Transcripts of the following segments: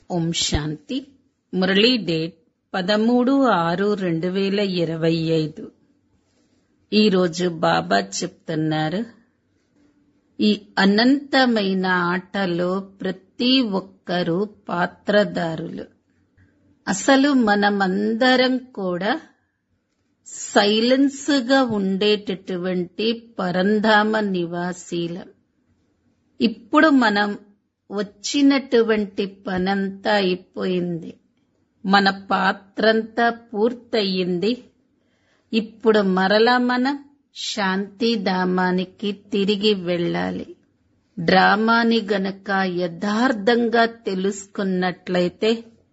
ఓం శాంతి Murali date పదమూడు ఆరు రెండు వేల ఇరవై ఐదు ఈరోజు బాబా చెప్తున్నారు ఈ అనంతమైన ఆటలో ప్రతి ఒక్కరూ పాత్రదారులు అసలు మనమందరం కూడా సైలెన్స్ గా ఉండేటటువంటి పరంధామ నివాసీలం ఇప్పుడు మనం వచ్చినటువంటి పనంతా అయిపోయింది మన పాత్రంతా పూర్తయింది ఇప్పుడు మరలా మనం శాంతిధామానికి తిరిగి వెళ్ళాలి డ్రామాని గనక యథార్థంగా తెలుసుకున్నట్లయితే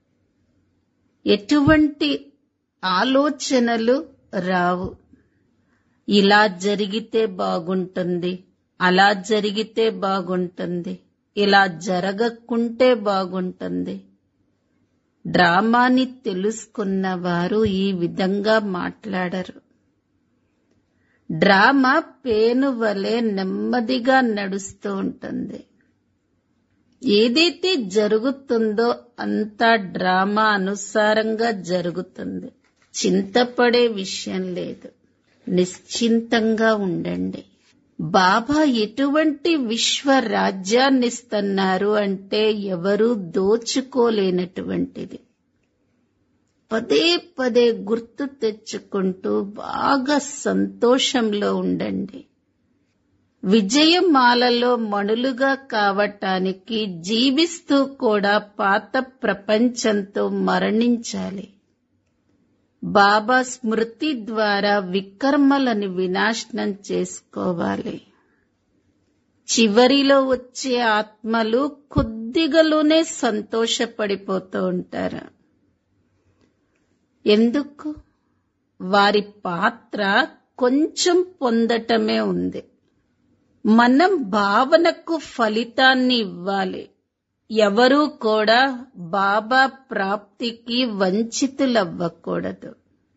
ఎటువంటి ఆలోచనలు రావు ఇలా జరిగితే బాగుంటుంది అలా జరిగితే బాగుంటుంది ఇలా జరగకుంటే బాగుంటుంది డ్రామాని తెలుసుకున్న వారు ఈ విధంగా మాట్లాడరు డ్రామా పేను వలె నెమ్మదిగా నడుస్తూ ఉంటుంది ఏదైతే జరుగుతుందో అంతా డ్రామా అనుసారంగా జరుగుతుంది చింతపడే విషయం లేదు నిశ్చింతంగా ఉండండి బాబా ఎటువంటి విశ్వ రాజ్యాన్నిస్తున్నారు అంటే ఎవరూ దోచుకోలేనటువంటిది పదే పదే గుర్తు తెచ్చుకుంటూ బాగా సంతోషంలో ఉండండి విజయమాలలో మణులుగా కావటానికి జీవిస్తూ కూడా పాత ప్రపంచంతో మరణించాలి బాబా స్మృతి ద్వారా వికర్మలను వినాశనం చేసుకోవాలి చివరిలో వచ్చే ఆత్మలు కొద్దిగలోనే సంతోషపడిపోతూ ఉంటారు ఎందుకు వారి పాత్ర కొంచెం పొందటమే ఉంది మనం భావనకు ఫలితాన్ని ఇవ్వాలి ఎవరూ కూడా బాబా ప్రాప్తికి వంచితులవ్వకూడదు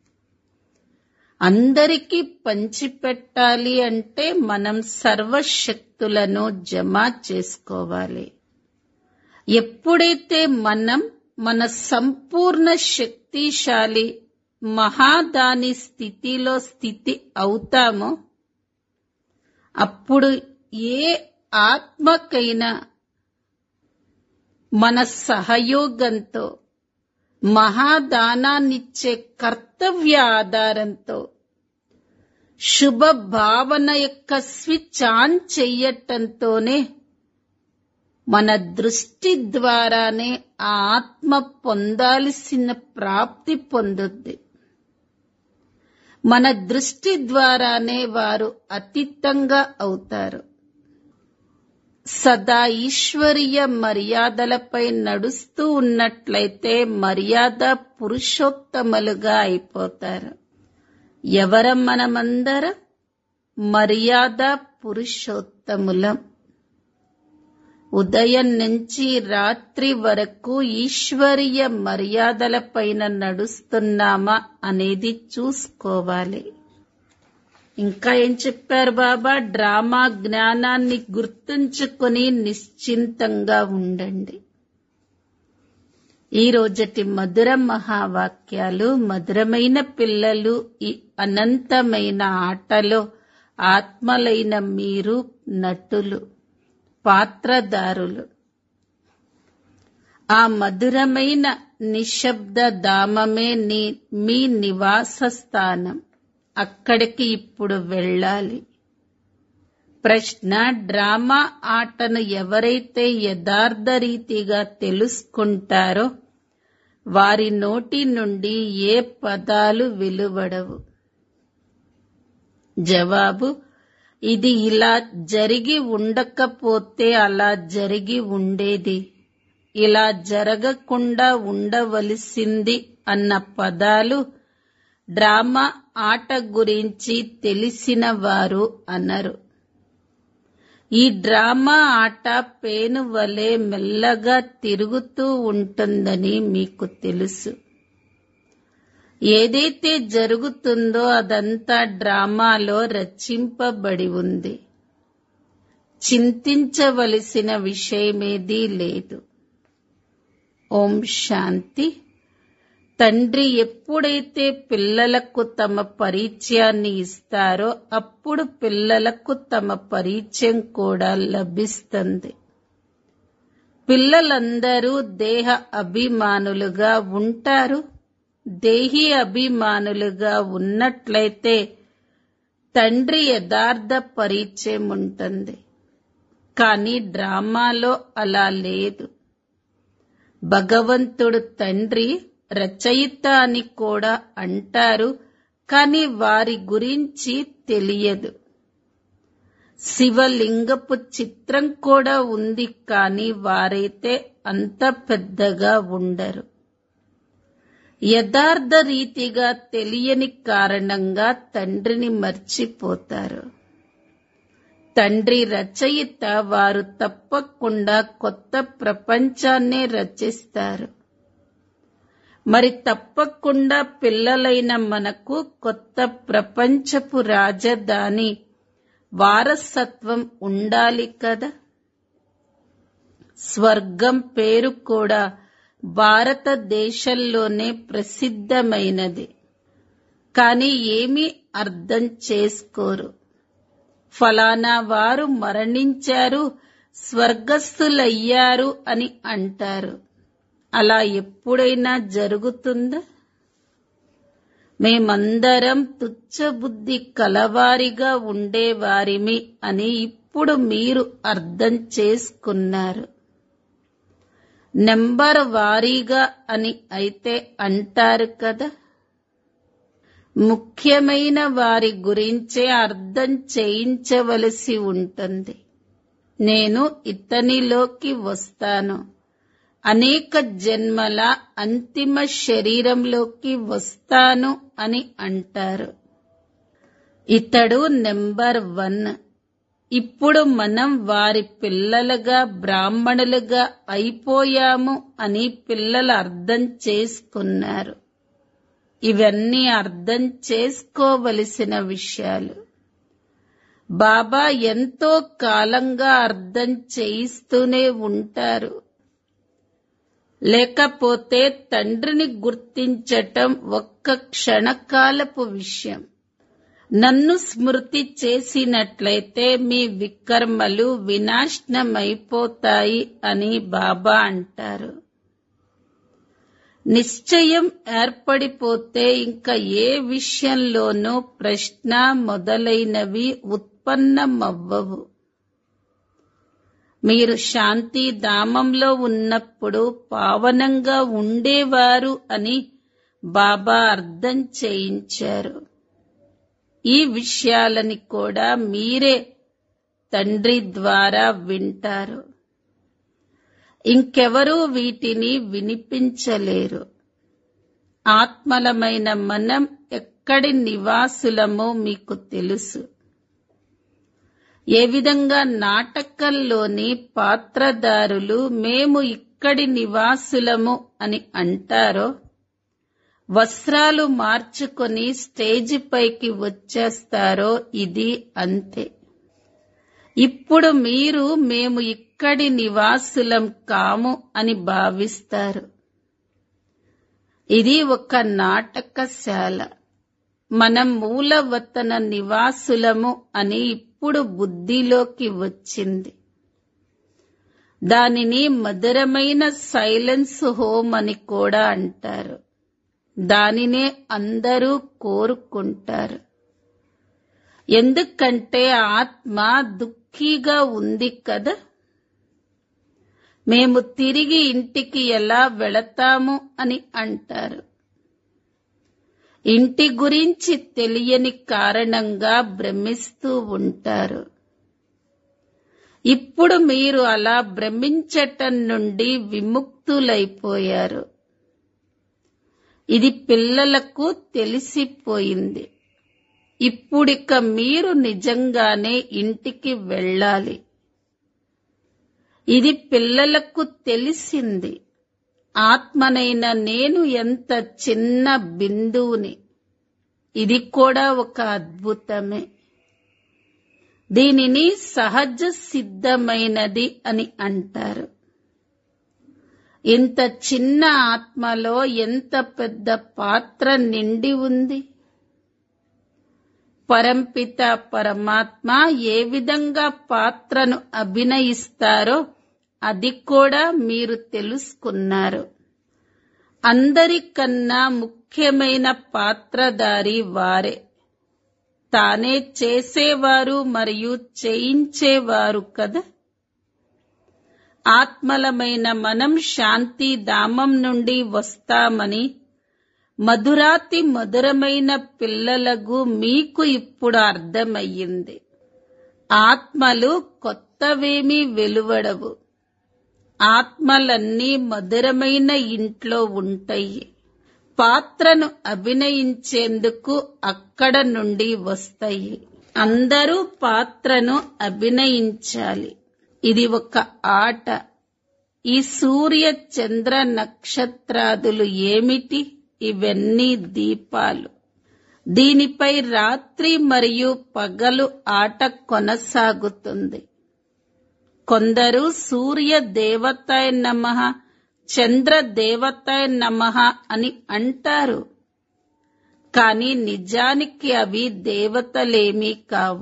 అందరికీ పంచిపెట్టాలి అంటే మనం సర్వశక్తులను జమ చేసుకోవాలి ఎప్పుడైతే మనం మన సంపూర్ణ శక్తిశాలి మహాదాని స్థితిలో స్థితి అవుతామో అప్పుడు ఏ ఆత్మకైనా మన సహయోగంతో మహాదానాన్నిచ్చే కర్తవ్య ఆధారంతో శుభ భావన యొక్క స్విచ్ ఆన్ చెయ్యటంతోనే మన దృష్టి ద్వారానే ఆ ఆత్మ పొందాల్సిన ప్రాప్తి పొందుద్ది మన దృష్టి ద్వారానే వారు అతీతంగా అవుతారు సదా ఈశ్వరీయ మర్యాదలపై నడుస్తూ ఉన్నట్లయితే మర్యాద పురుషోత్తములుగా అయిపోతారు ఎవరం మనమందరం మర్యాద పురుషోత్తములం ఉదయం నుంచి రాత్రి వరకు ఈశ్వరీయ మర్యాదలపైన నడుస్తున్నామా అనేది చూసుకోవాలి ఇంకా ఏం చెప్పారు బాబా డ్రామా జ్ఞానాన్ని గుర్తుంచుకొని నిశ్చింతంగా ఉండండి ఈ రోజటి మధుర మహావాక్యాలు మధురమైన పిల్లలు ఈ అనంతమైన ఆటలో ఆత్మలైన మీరు నటులు పాత్రదారులు ఆ మధురమైన నిశ్శబ్ద ధామమే నీ మీ నివాస స్థానం అక్కడికి ఇప్పుడు వెళ్ళాలి ప్రశ్న డ్రామా ఆటను ఎవరైతే యథార్థ రీతిగా తెలుసుకుంటారో వారి నోటి నుండి ఏ పదాలు వెలువడవు జవాబు ఇది ఇలా జరిగి ఉండకపోతే అలా జరిగి ఉండేది ఇలా జరగకుండా ఉండవలసింది అన్న పదాలు డ్రామా ఆట గురించి తెలిసిన వారు అనరు ఈ డ్రామా ఆట పేను వలె మెల్లగా తిరుగుతూ ఉంటుందని మీకు తెలుసు ఏదైతే జరుగుతుందో అదంతా డ్రామాలో రచింపబడి ఉంది చింతించవలసిన విషయమేదీ లేదు ఓం శాంతి తండ్రి ఎప్పుడైతే పిల్లలకు తమ పరిచయాన్ని ఇస్తారో అప్పుడు పిల్లలకు తమ పరిచయం కూడా లభిస్తుంది పిల్లలందరూ దేహ అభిమానులుగా ఉంటారు దేహి అభిమానులుగా ఉన్నట్లయితే తండ్రి యథార్థ పరిచయం ఉంటుంది కానీ డ్రామాలో అలా లేదు భగవంతుడు తండ్రి రచయిత అని కూడా అంటారు కానీ వారి గురించి తెలియదు శివలింగపు చిత్రం కూడా ఉంది కానీ వారైతే అంత పెద్దగా ఉండరు యథార్థ రీతిగా తెలియని కారణంగా తండ్రిని మర్చిపోతారు తండ్రి రచయిత వారు తప్పకుండా కొత్త ప్రపంచాన్నే రచిస్తారు మరి తప్పకుండా పిల్లలైన మనకు కొత్త ప్రపంచపు రాజధాని వారసత్వం ఉండాలి కదా స్వర్గం పేరు కూడా భారతదేశంలోనే ప్రసిద్ధమైనది కానీ ఏమీ అర్థం చేసుకోరు ఫలానా వారు మరణించారు స్వర్గస్థులయ్యారు అని అంటారు అలా ఎప్పుడైనా జరుగుతుందా మేమందరం తుచ్చబుద్ధి కలవారిగా ఉండేవారిమి అని ఇప్పుడు మీరు అర్థం చేసుకున్నారు నెంబర్ వారీగా అని అయితే అంటారు కదా ముఖ్యమైన వారి గురించే అర్థం చేయించవలసి ఉంటుంది నేను ఇతనిలోకి వస్తాను అనేక జన్మల అంతిమ శరీరంలోకి వస్తాను అని అంటారు ఇతడు నెంబర్ వన్ ఇప్పుడు మనం వారి పిల్లలుగా బ్రాహ్మణులుగా అయిపోయాము అని పిల్లలు అర్థం చేసుకున్నారు ఇవన్నీ అర్థం చేసుకోవలసిన విషయాలు బాబా ఎంతో కాలంగా అర్థం చేయిస్తూనే ఉంటారు లేకపోతే తండ్రిని గుర్తించటం ఒక్క క్షణకాలపు విషయం నన్ను స్మృతి చేసినట్లయితే మీ వికర్మలు వినాశనమైపోతాయి అని బాబా అంటారు నిశ్చయం ఏర్పడిపోతే ఇంకా ఏ విషయంలోనూ ప్రశ్న మొదలైనవి ఉత్పన్నమవ్వవు మీరు శాంతి ధామంలో ఉన్నప్పుడు పావనంగా ఉండేవారు అని బాబా అర్థం చేయించారు ఈ విషయాలని కూడా మీరే తండ్రి ద్వారా వింటారు ఇంకెవరూ వీటిని వినిపించలేరు ఆత్మలమైన మనం ఎక్కడి నివాసులమో మీకు తెలుసు ఏ విధంగా నాటకంలోని పాత్రదారులు మేము ఇక్కడి నివాసులము అని అంటారో వస్త్రాలు మార్చుకొని స్టేజ్ పైకి వచ్చేస్తారో ఇది అంతే ఇప్పుడు మీరు మేము ఇక్కడి నివాసులం కాము అని భావిస్తారు ఇది ఒక నాటకశాల మనం మూలవతన నివాసులము అని ఇప్పుడు బుద్ధిలోకి వచ్చింది దానిని మధురమైన సైలెన్స్ హోమ్ అని కూడా అంటారు దానినే అందరూ కోరుకుంటారు ఎందుకంటే ఆత్మ దుఃఖీగా ఉంది కదా మేము తిరిగి ఇంటికి ఎలా వెళతాము అని అంటారు ఇంటి గురించి తెలియని కారణంగా భ్రమిస్తూ ఉంటారు ఇప్పుడు మీరు అలా భ్రమించటం నుండి విముక్తులైపోయారు ఇది పిల్లలకు తెలిసిపోయింది ఇప్పుడిక మీరు నిజంగానే ఇంటికి వెళ్ళాలి ఇది పిల్లలకు తెలిసింది ఆత్మనైన నేను ఎంత చిన్న బిందువుని ఇది కూడా ఒక అద్భుతమే దీనిని సహజ సిద్ధమైనది అని అంటారు ఇంత చిన్న ఆత్మలో ఎంత పెద్ద పాత్ర నిండి ఉంది పరంపిత పరమాత్మ ఏ విధంగా పాత్రను అభినయిస్తారో అది కూడా మీరు తెలుసుకున్నారు అందరికన్నా ముఖ్యమైన పాత్రధారి వారే తానే చేసేవారు మరియు చేయించేవారు కదా ఆత్మలమైన మనం శాంతి ధామం నుండి వస్తామని మధురాతి మధురమైన పిల్లలకు మీకు ఇప్పుడు అర్థమయ్యింది ఆత్మలు కొత్తవేమీ వెలువడవు ఆత్మలన్నీ మధురమైన ఇంట్లో ఉంటాయి పాత్రను అభినయించేందుకు అక్కడ నుండి వస్తాయి అందరూ పాత్రను అభినయించాలి ఇది ఒక ఆట ఈ సూర్య చంద్ర నక్షత్రాదులు ఏమిటి ఇవన్నీ దీపాలు దీనిపై రాత్రి మరియు పగలు ఆట కొనసాగుతుంది కొందరు సూర్య దేవతాయ నమ చంద్ర దేవతాయ నమ అని అంటారు కానీ నిజానికి అవి దేవతలేమీ కావు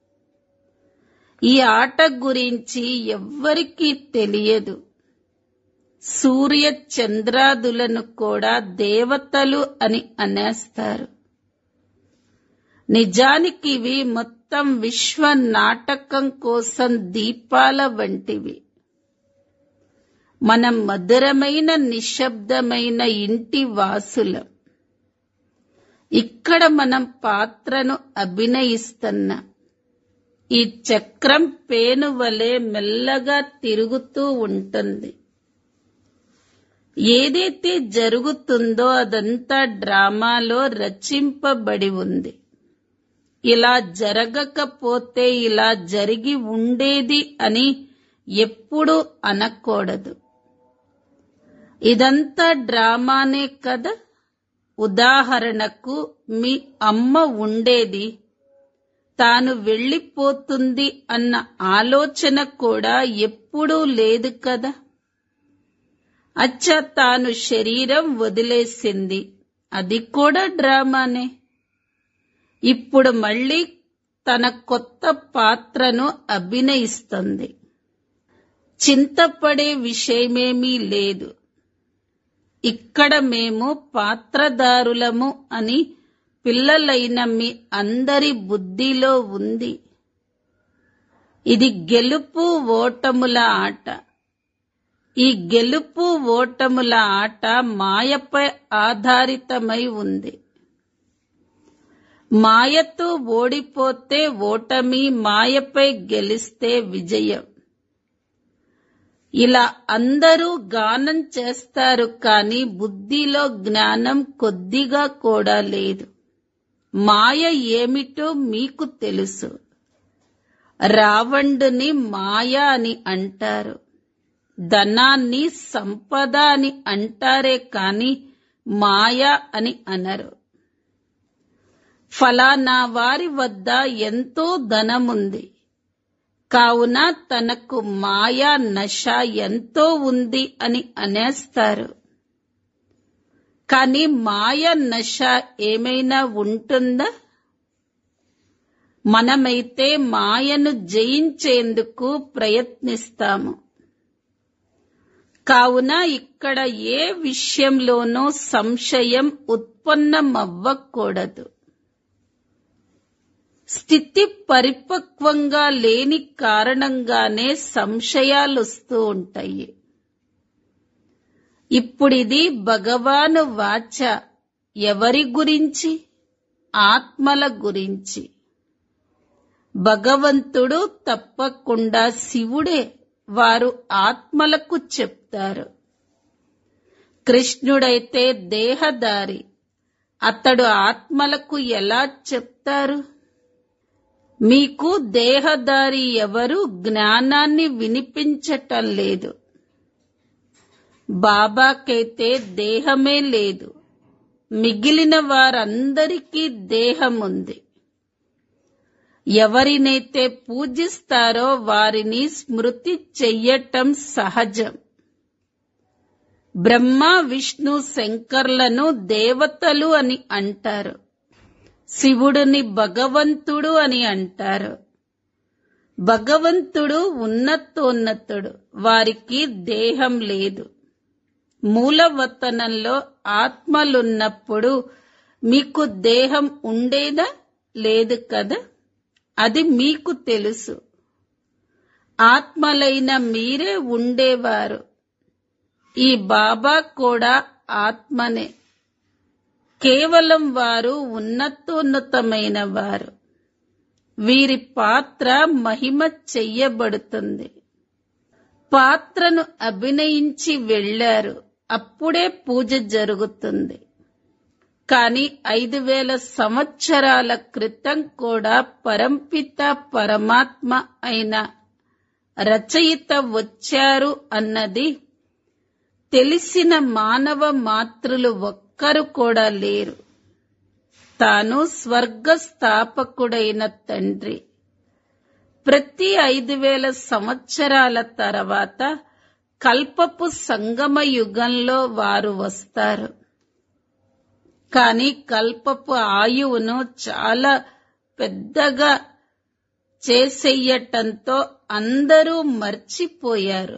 ఈ ఆట గురించి ఎవ్వరికీ తెలియదు సూర్య చంద్రాదులను కూడా దేవతలు అని అనేస్తారు నిజానికి ఇవి మొత్తం విశ్వ నాటకం కోసం దీపాల వంటివి మనం మధురమైన నిశ్శబ్దమైన ఇంటి వాసులం ఇక్కడ మనం పాత్రను అభినయిస్తున్నాం ఈ చక్రం పేను వలె మెల్లగా తిరుగుతూ ఉంటుంది ఏదైతే జరుగుతుందో అదంతా డ్రామాలో రచింపబడి ఉంది ఇలా జరగకపోతే ఇలా జరిగి ఉండేది అని ఎప్పుడూ అనకూడదు ఇదంతా డ్రామానే కదా ఉదాహరణకు మీ అమ్మ ఉండేది తాను వెళ్ళిపోతుంది అన్న ఆలోచన కూడా ఎప్పుడూ లేదు కదా అచ్చ తాను శరీరం వదిలేసింది అది కూడా డ్రామానే ఇప్పుడు మళ్ళీ తన కొత్త పాత్రను అభినయిస్తుంది చింతపడే విషయమేమీ లేదు ఇక్కడ మేము పాత్రదారులము అని పిల్లలైన మీ అందరి బుద్ధిలో ఉంది ఇది గెలుపు ఓటముల ఆట ఈ గెలుపు ఓటముల ఆట మాయపై ఆధారితమై ఉంది మాయతో ఓడిపోతే ఓటమి మాయపై గెలిస్తే విజయం ఇలా అందరూ గానం చేస్తారు కానీ బుద్ధిలో జ్ఞానం కొద్దిగా కూడా లేదు మాయ ఏమిటో మీకు తెలుసు రావణుని మాయ అని అంటారు ధనాన్ని సంపద అని అంటారే కాని మాయ అని అనరు ఫలానా వారి వద్ద ఎంతో ధనముంది కావున తనకు మాయా నశ ఎంతో ఉంది అని అనేస్తారు కానీ మాయ నశ ఏమైనా ఉంటుందా మనమైతే మాయను జయించేందుకు ప్రయత్నిస్తాము కావున ఇక్కడ ఏ విషయంలోనూ సంశయం ఉత్పన్నమవ్వకూడదు స్థితి పరిపక్వంగా లేని కారణంగానే సంశయాలొస్తూ ఉంటాయి ఇప్పుడిది భగవాను వాచ ఎవరి గురించి ఆత్మల గురించి భగవంతుడు తప్పకుండా శివుడే వారు ఆత్మలకు చెప్తారు కృష్ణుడైతే దేహదారి అతడు ఆత్మలకు ఎలా చెప్తారు మీకు దేహదారి ఎవరు జ్ఞానాన్ని వినిపించటం లేదు బాబాకైతే దేహమే లేదు మిగిలిన వారందరికీ దేహం ఉంది ఎవరినైతే పూజిస్తారో వారిని స్మృతి చెయ్యటం సహజం బ్రహ్మ విష్ణు శంకర్లను దేవతలు అని అంటారు శివుడిని భగవంతుడు అని అంటారు భగవంతుడు ఉన్నతోన్నతుడు వారికి దేహం లేదు మూలవతనంలో ఆత్మలున్నప్పుడు మీకు దేహం ఉండేదా లేదు కదా అది మీకు తెలుసు ఆత్మలైన మీరే ఉండేవారు ఈ బాబా కూడా ఆత్మనే కేవలం వారు ఉన్నతోన్నతమైన వారు వీరి పాత్ర మహిమ చెయ్యబడుతుంది పాత్రను అభినయించి వెళ్లారు అప్పుడే పూజ జరుగుతుంది కాని ఐదు వేల సంవత్సరాల క్రితం కూడా పరంపిత పరమాత్మ అయిన రచయిత వచ్చారు అన్నది తెలిసిన మానవ మాతృలు ఒక్కరు కూడా లేరు తాను స్వర్గ స్థాపకుడైన తండ్రి ప్రతి ఐదు వేల సంవత్సరాల తర్వాత కల్పపు సంగమ యుగంలో వారు వస్తారు కాని కల్పపు ఆయువును చాలా పెద్దగా చేసెయ్యటంతో అందరూ మర్చిపోయారు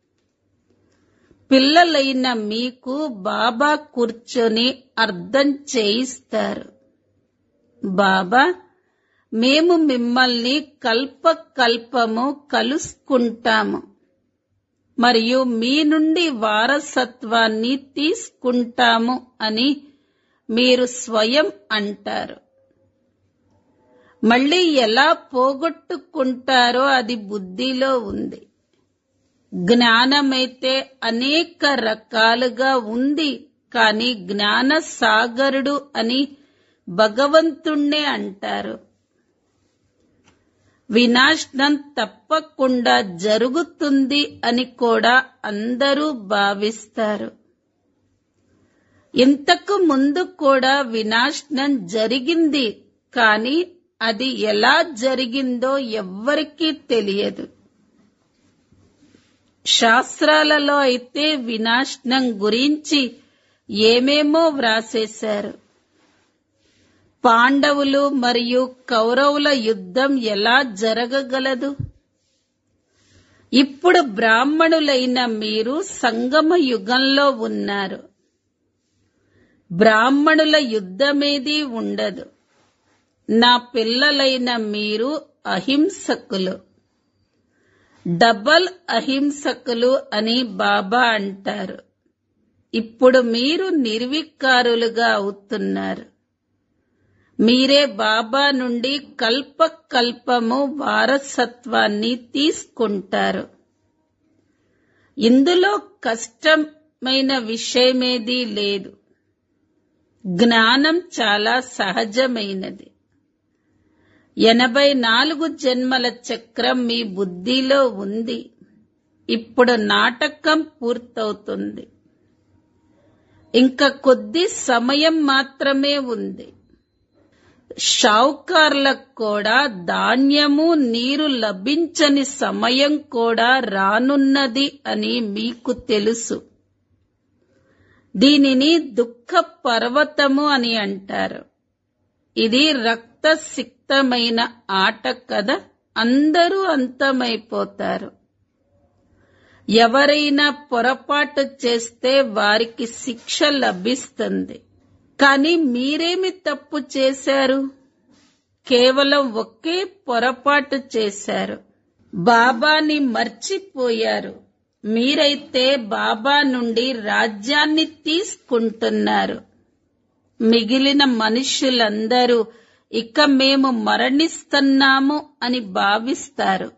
పిల్లలైన మీకు బాబా కూర్చొని అర్థం చేయిస్తారు బాబా మేము మిమ్మల్ని కల్ప కల్పము కలుసుకుంటాము మరియు మీ నుండి వారసత్వాన్ని తీసుకుంటాము అని మీరు స్వయం అంటారు మళ్ళీ ఎలా పోగొట్టుకుంటారో అది బుద్ధిలో ఉంది జ్ఞానమైతే అనేక రకాలుగా ఉంది కాని జ్ఞాన సాగరుడు అని భగవంతుణ్ణే అంటారు వినాశనం తప్పకుండా జరుగుతుంది అని కూడా అందరూ భావిస్తారు ఇంతకు ముందు కూడా వినాశనం జరిగింది కాని అది ఎలా జరిగిందో ఎవ్వరికీ తెలియదు శాస్త్రాలలో అయితే వినాశనం గురించి ఏమేమో వ్రాసేశారు పాండవులు మరియు కౌరవుల యుద్ధం ఎలా జరగగలదు ఇప్పుడు బ్రాహ్మణులైన మీరు సంగమ యుగంలో ఉన్నారు బ్రాహ్మణుల యుద్ధమేదీ ఉండదు నా పిల్లలైన మీరు అహింసకులు డబల్ అహింసకులు అని బాబా అంటారు ఇప్పుడు మీరు నిర్వికారులుగా అవుతున్నారు మీరే బాబా నుండి కల్ప కల్పము వారసత్వాన్ని తీసుకుంటారు ఇందులో కష్టమైన విషయమేదీ లేదు జ్ఞానం చాలా సహజమైనది ఎనభై నాలుగు జన్మల చక్రం మీ బుద్ధిలో ఉంది ఇప్పుడు నాటకం పూర్తవుతుంది ఇంకా కొద్ది సమయం మాత్రమే ఉంది షావుకార్లకు కూడా ధాన్యము నీరు లభించని సమయం కూడా రానున్నది అని మీకు తెలుసు దీనిని దుఃఖ పర్వతము అని అంటారు ఇది రక్తసిక్తమైన ఆట కథ అందరూ అంతమైపోతారు ఎవరైనా పొరపాటు చేస్తే వారికి శిక్ష లభిస్తుంది కానీ మీరేమి తప్పు చేశారు కేవలం ఒకే పొరపాటు చేశారు బాబాని మర్చిపోయారు మీరైతే బాబా నుండి రాజ్యాన్ని తీసుకుంటున్నారు మిగిలిన మనుష్యులందరూ ఇక మేము మరణిస్తున్నాము అని భావిస్తారు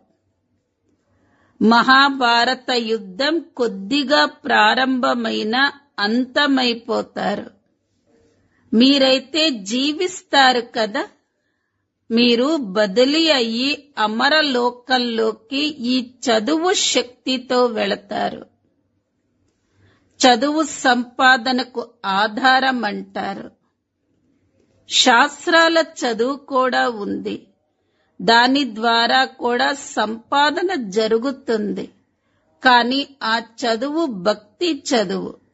మహాభారత యుద్ధం కొద్దిగా ప్రారంభమైన అంతమైపోతారు మీరైతే జీవిస్తారు కదా మీరు బదిలీ అయ్యి అమరలోకంలోకి ఈ చదువు శక్తితో వెళతారు చదువు సంపాదనకు ఆధారం అంటారు శాస్త్రాల చదువు కూడా ఉంది దాని ద్వారా కూడా సంపాదన జరుగుతుంది కానీ ఆ చదువు భక్తి చదువు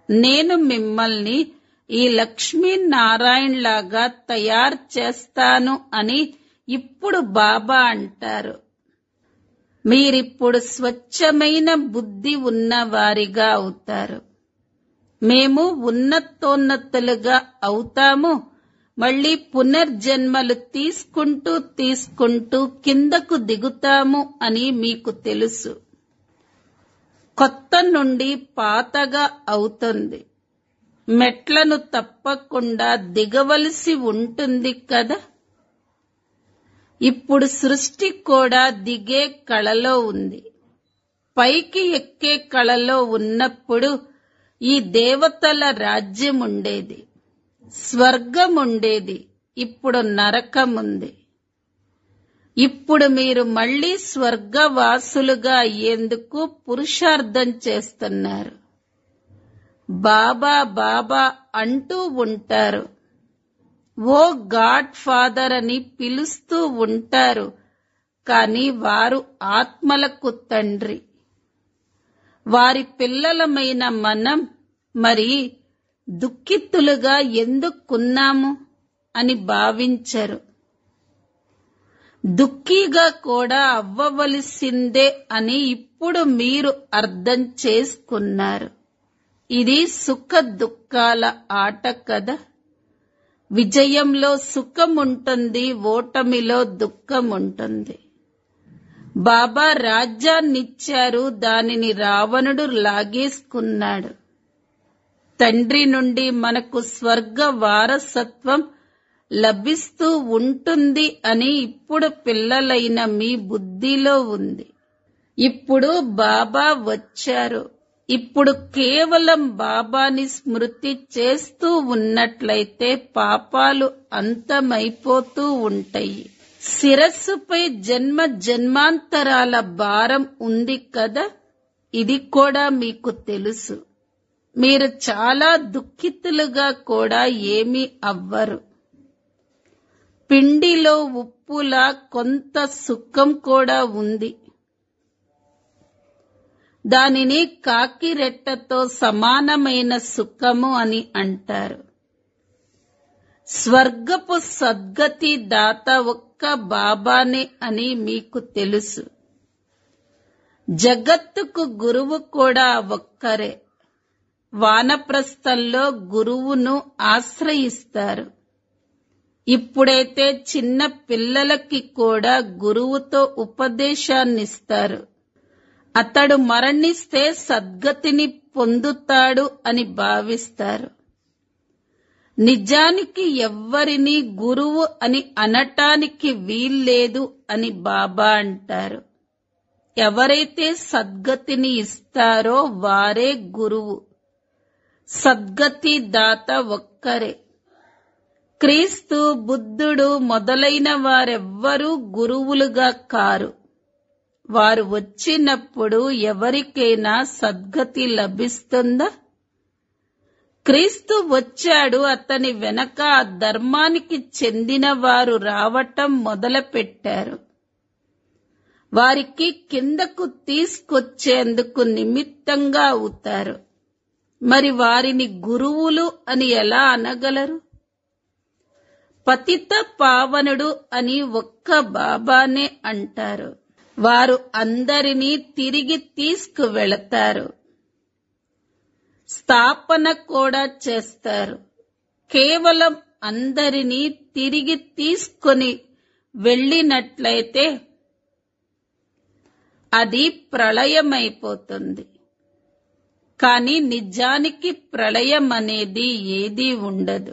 నేను మిమ్మల్ని ఈ లక్ష్మీనారాయణ లాగా తయారు చేస్తాను అని ఇప్పుడు బాబా అంటారు మీరిప్పుడు స్వచ్ఛమైన బుద్ధి ఉన్నవారిగా అవుతారు మేము ఉన్నతోన్నతులుగా అవుతాము మళ్ళీ పునర్జన్మలు తీసుకుంటూ తీసుకుంటూ కిందకు దిగుతాము అని మీకు తెలుసు కొత్త నుండి పాతగా అవుతుంది మెట్లను తప్పకుండా దిగవలసి ఉంటుంది కదా ఇప్పుడు సృష్టి కూడా దిగే కళలో ఉంది పైకి ఎక్కే కళలో ఉన్నప్పుడు ఈ దేవతల రాజ్యం ఉండేది స్వర్గం ఉండేది ఇప్పుడు నరకం ఉంది ఇప్పుడు మీరు మళ్ళీ స్వర్గవాసులుగా అయ్యేందుకు పురుషార్థం చేస్తున్నారు బాబా బాబా అంటూ ఉంటారు ఓ గాడ్ ఫాదర్ అని పిలుస్తూ ఉంటారు కాని వారు ఆత్మలకు తండ్రి వారి పిల్లలమైన మనం మరి దుఃఖితులుగా ఎందుకున్నాము అని భావించరు దుఃఖీగా కూడా అవ్వవలసిందే అని ఇప్పుడు మీరు అర్థం చేసుకున్నారు ఇది సుఖ దుఃఖాల ఆట కదా విజయంలో సుఖం ఉంటుంది ఓటమిలో దుఃఖం ఉంటుంది బాబా రాజ్యాన్నిచ్చారు దానిని రావణుడు లాగేసుకున్నాడు తండ్రి నుండి మనకు స్వర్గ వారసత్వం లభిస్తూ ఉంటుంది అని ఇప్పుడు పిల్లలైన మీ బుద్ధిలో ఉంది ఇప్పుడు బాబా వచ్చారు ఇప్పుడు కేవలం బాబాని స్మృతి చేస్తూ ఉన్నట్లయితే పాపాలు అంతమైపోతూ ఉంటాయి శిరస్సుపై జన్మ జన్మాంతరాల భారం ఉంది కదా ఇది కూడా మీకు తెలుసు మీరు చాలా దుఃఖితులుగా కూడా ఏమీ అవ్వరు పిండిలో ఉప్పులా కొంత సుఖం కూడా ఉంది దానిని కాకిరెట్టతో సమానమైన సుఖము అని అంటారు స్వర్గపు సద్గతి దాత ఒక్క బాబానే అని మీకు తెలుసు జగత్తుకు గురువు కూడా ఒక్కరే వానప్రస్థంలో గురువును ఆశ్రయిస్తారు ఇప్పుడైతే చిన్న పిల్లలకి కూడా గురువుతో ఉపదేశాన్నిస్తారు అతడు మరణిస్తే సద్గతిని పొందుతాడు అని భావిస్తారు నిజానికి ఎవ్వరిని గురువు అని అనటానికి వీల్లేదు అని బాబా అంటారు ఎవరైతే సద్గతిని ఇస్తారో వారే గురువు సద్గతి దాత ఒక్కరే క్రీస్తు బుద్ధుడు మొదలైన వారెవ్వరూ గురువులుగా కారు వారు వచ్చినప్పుడు ఎవరికైనా సద్గతి లభిస్తుందా క్రీస్తు వచ్చాడు అతని వెనక ఆ ధర్మానికి చెందిన వారు రావటం మొదలుపెట్టారు వారికి కిందకు తీసుకొచ్చేందుకు నిమిత్తంగా అవుతారు మరి వారిని గురువులు అని ఎలా అనగలరు పతిత పావనుడు అని ఒక్క బాబానే అంటారు వారు అందరినీ తిరిగి తీసుకువెళతారు స్థాపన కూడా చేస్తారు కేవలం అందరినీ తిరిగి తీసుకొని వెళ్ళినట్లయితే అది ప్రళయమైపోతుంది కానీ నిజానికి ప్రళయం అనేది ఏదీ ఉండదు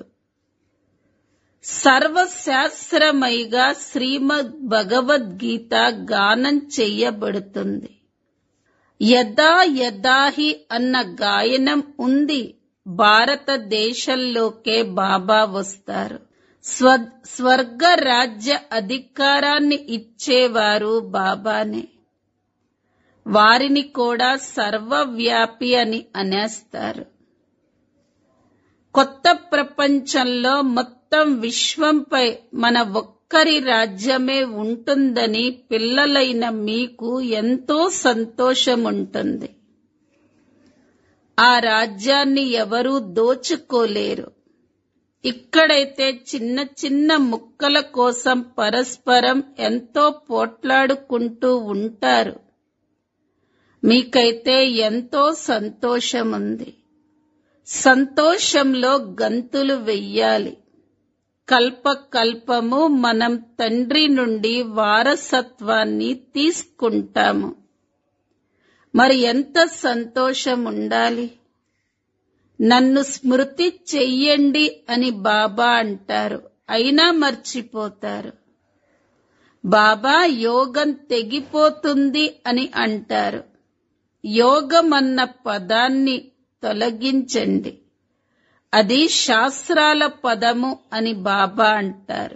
సర్వశాస్త్రమైగా శ్రీమద్ భగవద్గీత గానం చెయ్యబడుతుంది యదా యదాహి అన్న గాయనం ఉంది భారతదేశంలోకే బాబా వస్తారు స్వ స్వర్గ రాజ్య అధికారాన్ని ఇచ్చేవారు బాబానే వారిని కూడా సర్వవ్యాపి అని అనేస్తారు కొత్త ప్రపంచంలో మొత్తం విశ్వంపై మన ఒక్కరి రాజ్యమే ఉంటుందని పిల్లలైన మీకు ఎంతో సంతోషం ఉంటుంది ఆ రాజ్యాన్ని ఎవరూ దోచుకోలేరు ఇక్కడైతే చిన్న చిన్న ముక్కల కోసం పరస్పరం ఎంతో పోట్లాడుకుంటూ ఉంటారు మీకైతే ఎంతో సంతోషముంది సంతోషంలో గంతులు వెయ్యాలి కల్ప కల్పము మనం తండ్రి నుండి వారసత్వాన్ని తీసుకుంటాము మరి ఎంత సంతోషం ఉండాలి నన్ను స్మృతి చెయ్యండి అని బాబా అంటారు అయినా మర్చిపోతారు బాబా యోగం తెగిపోతుంది అని అంటారు యోగం అన్న పదాన్ని తొలగించండి అది శాస్త్రాల పదము అని బాబా అంటారు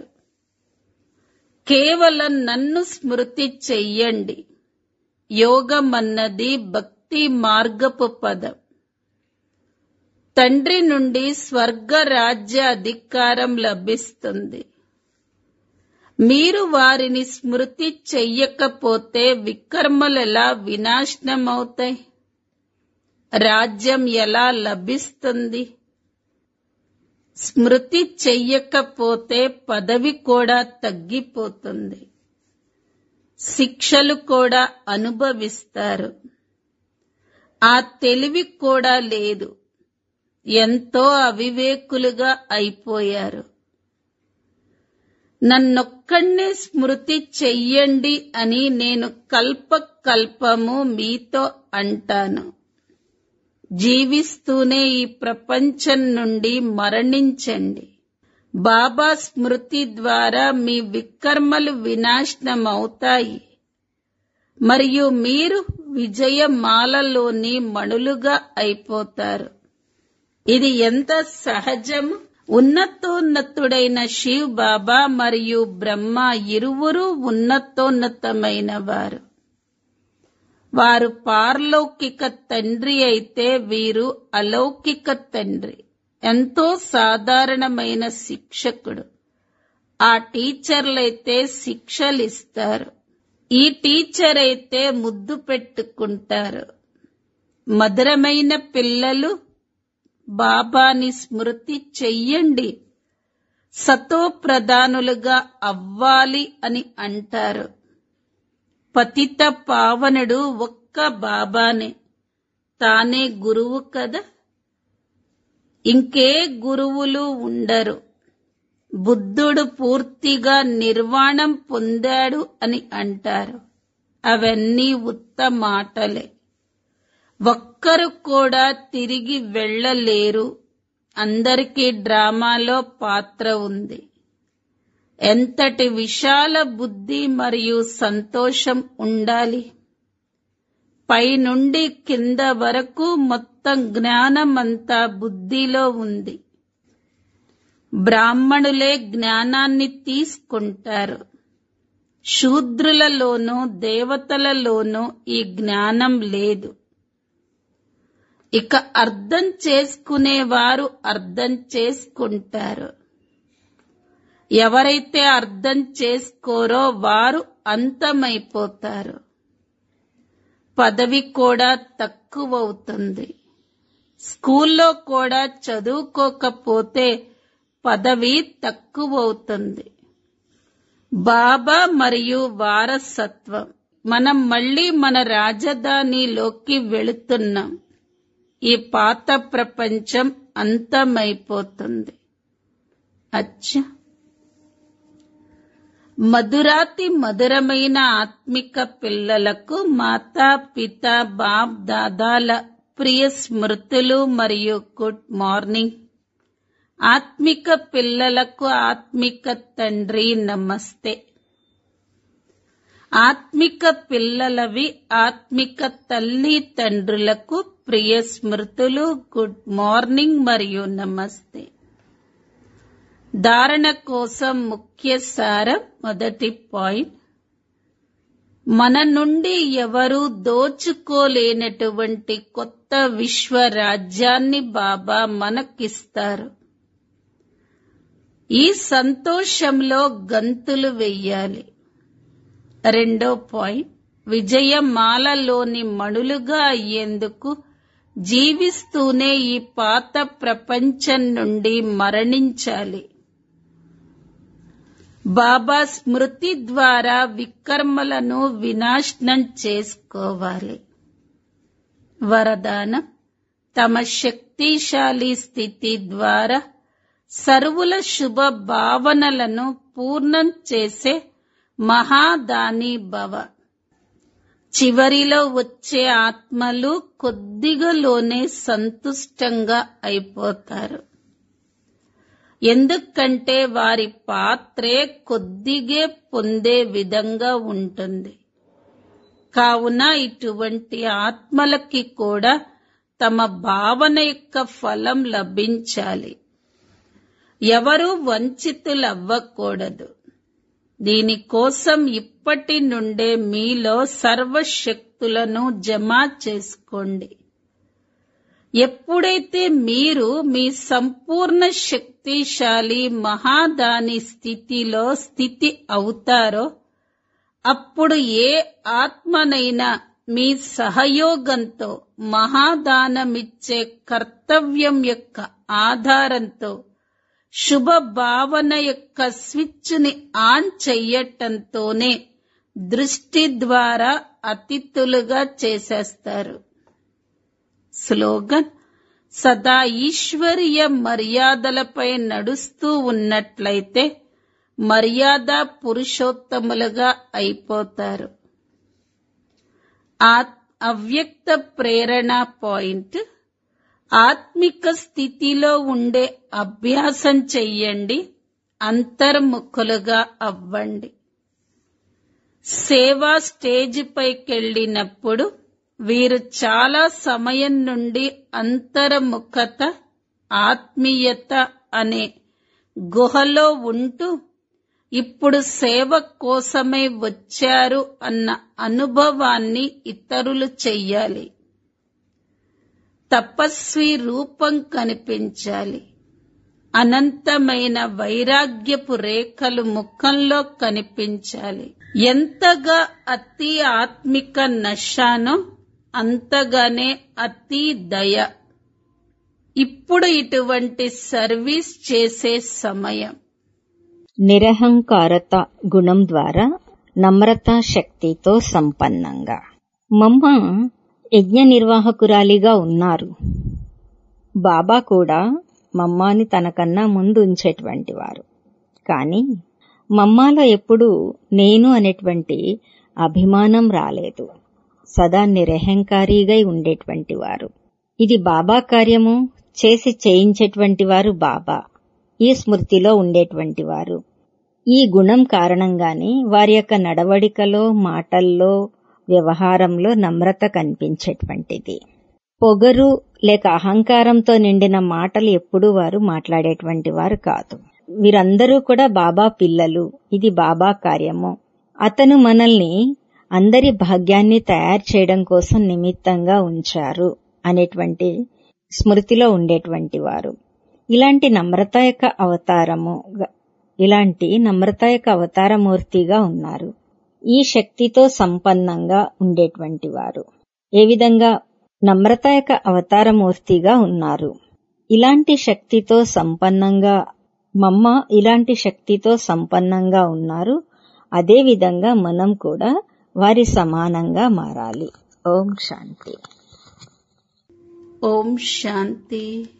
కేవలం నన్ను స్మృతి చెయ్యండి యోగం అన్నది భక్తి మార్గపు పదం తండ్రి నుండి స్వర్గ రాజ్య అధికారం లభిస్తుంది మీరు వారిని స్మృతి చెయ్యకపోతే వికర్మలు ఎలా వినాశనమవుతాయి రాజ్యం ఎలా లభిస్తుంది స్మృతి చెయ్యకపోతే పదవి కూడా తగ్గిపోతుంది శిక్షలు కూడా అనుభవిస్తారు ఆ తెలివి కూడా లేదు ఎంతో అవివేకులుగా అయిపోయారు నన్నొక్కడినే స్మృతి చెయ్యండి అని నేను కల్ప కల్పము మీతో అంటాను జీవిస్తూనే ఈ ప్రపంచం నుండి మరణించండి బాబా స్మృతి ద్వారా మీ వికర్మలు వినాశనమవుతాయి మరియు మీరు విజయమాలలోని మణులుగా అయిపోతారు ఇది ఎంత సహజము ఉన్నతోన్నతుడైన శివ్ బాబా మరియు బ్రహ్మ ఇరువురు ఉన్నతోన్నతమైన వారు వారు పారలౌకిక తండ్రి అయితే వీరు అలౌకిక తండ్రి ఎంతో సాధారణమైన శిక్షకుడు ఆ టీచర్లైతే శిక్షలిస్తారు ఈ టీచర్ అయితే ముద్దు పెట్టుకుంటారు మధురమైన పిల్లలు బాబాని స్మృతి చెయ్యండి సతో ప్రధానులుగా అవ్వాలి అని అంటారు పతిత పావనుడు ఒక్క బాబానే తానే గురువు కదా ఇంకే గురువులు ఉండరు బుద్ధుడు పూర్తిగా నిర్వాణం పొందాడు అని అంటారు అవన్నీ ఉత్త మాటలే ఒక్కరు కూడా తిరిగి వెళ్ళలేరు అందరికీ డ్రామాలో పాత్ర ఉంది ఎంతటి విశాల బుద్ధి మరియు సంతోషం ఉండాలి పైనుండి కింద వరకు మొత్తం జ్ఞానమంతా బుద్ధిలో ఉంది బ్రాహ్మణులే జ్ఞానాన్ని తీసుకుంటారు శూద్రులలోనూ దేవతలలోనూ ఈ జ్ఞానం లేదు ఇక అర్థం చేసుకునేవారు అర్థం చేసుకుంటారు ఎవరైతే అర్థం చేసుకోరో వారు అంతమైపోతారు పదవి కూడా తక్కువవుతుంది స్కూల్లో కూడా చదువుకోకపోతే పదవి తక్కువవుతుంది బాబా మరియు వారసత్వం మనం మళ్ళీ మన రాజధానిలోకి వెళుతున్నాం ఈ పాత ప్రపంచం అంతమైపోతుంది అచ్చా మధురాతి మధురమైన ఆత్మిక పిల్లలకు మాతా పిత బాప్ దాదాల ప్రియ స్మృతులు మరియు గుడ్ మార్నింగ్ ఆత్మిక పిల్లలకు ఆత్మిక తండ్రి నమస్తే ఆత్మిక పిల్లలవి ఆత్మిక తల్లి తండ్రులకు ప్రియ స్మృతులు గుడ్ మార్నింగ్ మరియు నమస్తే ధారణ కోసం ముఖ్య సారం మొదటి పాయింట్ మన నుండి ఎవరూ దోచుకోలేనటువంటి కొత్త విశ్వ రాజ్యాన్ని బాబా మనకిస్తారు ఈ సంతోషంలో గంతులు వెయ్యాలి రెండో పాయింట్ విజయమాలలోని మణులుగా అయ్యేందుకు జీవిస్తూనే ఈ పాత ప్రపంచం నుండి మరణించాలి బాబా స్మృతి ద్వారా వికర్మలను వినాశనం చేసుకోవాలి వరదానం తమ శక్తిశాలి స్థితి ద్వారా సర్వుల శుభ భావనలను పూర్ణం చేసే మహాదాని భవ చివరిలో వచ్చే ఆత్మలు కొద్దిగలోనే సంతుష్టంగా అయిపోతారు ఎందుకంటే వారి పాత్రే కొద్దిగే పొందే విధంగా ఉంటుంది కావున ఇటువంటి ఆత్మలకి కూడా తమ భావన యొక్క ఫలం లభించాలి ఎవరు వంచితులవ్వకూడదు దీనికోసం ఇప్పటి నుండే మీలో సర్వశక్తులను జమ చేసుకోండి ఎప్పుడైతే మీరు మీ సంపూర్ణ శక్తిశాలి మహాదాని స్థితిలో స్థితి అవుతారో అప్పుడు ఏ ఆత్మనైనా మీ సహయోగంతో మహాదానమిచ్చే కర్తవ్యం యొక్క ఆధారంతో శుభ భావన యొక్క స్విచ్ని ఆన్ చెయ్యటంతోనే దృష్టి ద్వారా అతిథులుగా చేసేస్తారు స్లోగన్ సదా ఈశ్వరీయ మర్యాదలపై నడుస్తూ ఉన్నట్లయితే మర్యాద పురుషోత్తములుగా అయిపోతారు అవ్యక్త ప్రేరణ పాయింట్ ఆత్మిక స్థితిలో ఉండే అభ్యాసం చెయ్యండి అంతర్ముఖులుగా అవ్వండి సేవా స్టేజ్ పైకెళ్ళినప్పుడు వీరు చాలా సమయం నుండి అంతర్ముఖత ఆత్మీయత అనే గుహలో ఉంటూ ఇప్పుడు సేవ కోసమే వచ్చారు అన్న అనుభవాన్ని ఇతరులు చెయ్యాలి తపస్వి రూపం కనిపించాలి అనంతమైన వైరాగ్యపు రేఖలు ముఖంలో కనిపించాలి ఎంతగా అతి ఆత్మిక నశానో అంతగానే అతి దయ ఇప్పుడు ఇటువంటి సర్వీస్ చేసే సమయం నిరహంకారత గుణం ద్వారా నమ్రతా శక్తితో సంపన్నంగా మమ్మ యజ్ఞ నిర్వాహకురాలిగా ఉన్నారు బాబా కూడా మమ్మాని తనకన్నా ముందు ఉంచేటువంటి వారు కానీ మమ్మాలో ఎప్పుడూ నేను అనేటువంటి అభిమానం రాలేదు సదా నిరహంకారిగా ఉండేటువంటి వారు ఇది బాబా కార్యము చేసి చేయించేటువంటి వారు బాబా ఈ స్మృతిలో ఉండేటువంటి వారు ఈ గుణం కారణంగానే వారి యొక్క నడవడికలో మాటల్లో వ్యవహారంలో నమ్రత కనిపించేటువంటిది పొగరు లేక అహంకారంతో నిండిన మాటలు ఎప్పుడూ వారు మాట్లాడేటువంటి వారు కాదు వీరందరూ కూడా బాబా పిల్లలు ఇది బాబా కార్యము అతను మనల్ని అందరి భాగ్యాన్ని తయారు చేయడం కోసం నిమిత్తంగా ఉంచారు అనేటువంటి స్మృతిలో ఉండేటువంటి వారు ఇలాంటి నమ్రత యొక్క అవతారము ఇలాంటి నమ్రత యొక్క అవతారమూర్తిగా ఉన్నారు ఈ శక్తితో సంపన్నంగా ఉండేటువంటి వారు ఏ విధంగా నమ్రత యొక్క అవతారమూర్తిగా ఉన్నారు ఇలాంటి శక్తితో సంపన్నంగా మమ్మ ఇలాంటి శక్తితో సంపన్నంగా ఉన్నారు అదే విధంగా మనం కూడా వారి సమానంగా మారాలి ఓం శాంతి ఓం శాంతి